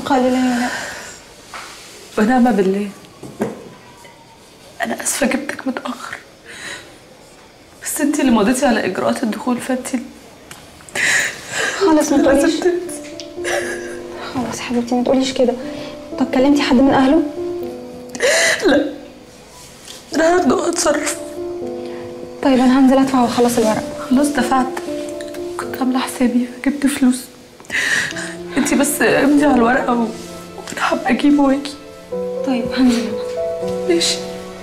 البقاء لله يا لا ونعم بالله انا اسفه جبتك متاخر بس انت اللي مضيتي على اجراءات الدخول فانت خلاص ما لازم تقوليش تنسي. خلاص حبيبتي ما تقوليش كده طب كلمتي حد من اهله لا انا هرجع اتصرف طيب انا هنزل ادفع واخلص الورق خلاص دفعت كنت عامله حسابي فجبت فلوس انت بس امضي على الورقه و... وانا هبقى اجيبه واجي طيب هنزل انا ماشي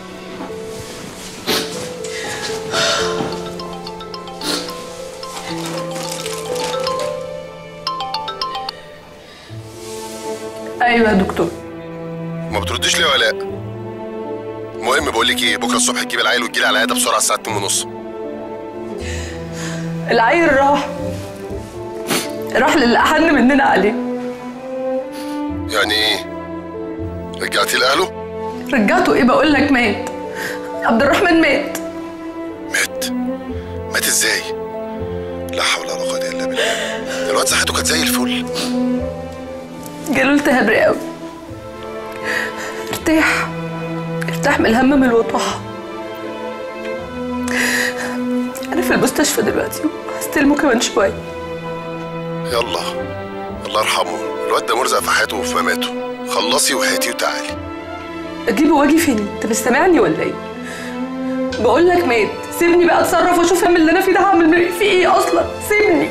ايوه يا دكتور ما بترديش ليه يا ولاء المهم بقول لك ايه بكره الصبح تجيب العيل وتجيلي على العياده بسرعه الساعه 2 ونص العيل راح راح للي احن مننا عليه يعني ايه رجعتي لاهله رجعته ايه بقول لك مات عبد الرحمن مات مات مات ازاي لا حول ولا قوه الا بالله الواد صحته كانت زي الفل جاله التهاب رئوي ارتاح ارتاح من الهم من الوطاحة أنا في المستشفى دلوقتي وهستلمه كمان شوية يلا الله يرحمه الواد ده مرزق في حياته وفي مماته خلصي وهاتي وتعالي أجيبه واجي فين؟ أنت مش سامعني ولا إيه؟ بقول لك مات سيبني بقى أتصرف وأشوف أعمل اللي أنا فيه ده هعمل فيه إيه أصلا سيبني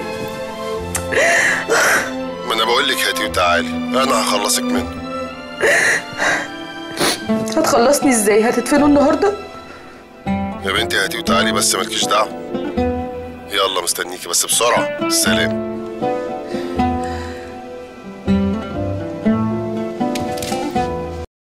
ما انا بقول لك هاتي وتعالي انا هخلصك منه هتخلصني إزاي؟ هتدفنه النهاردة؟ يا بنتي هاتي وتعالي بس مالكيش دعوه يلا مستنيكي بس بسرعه سلام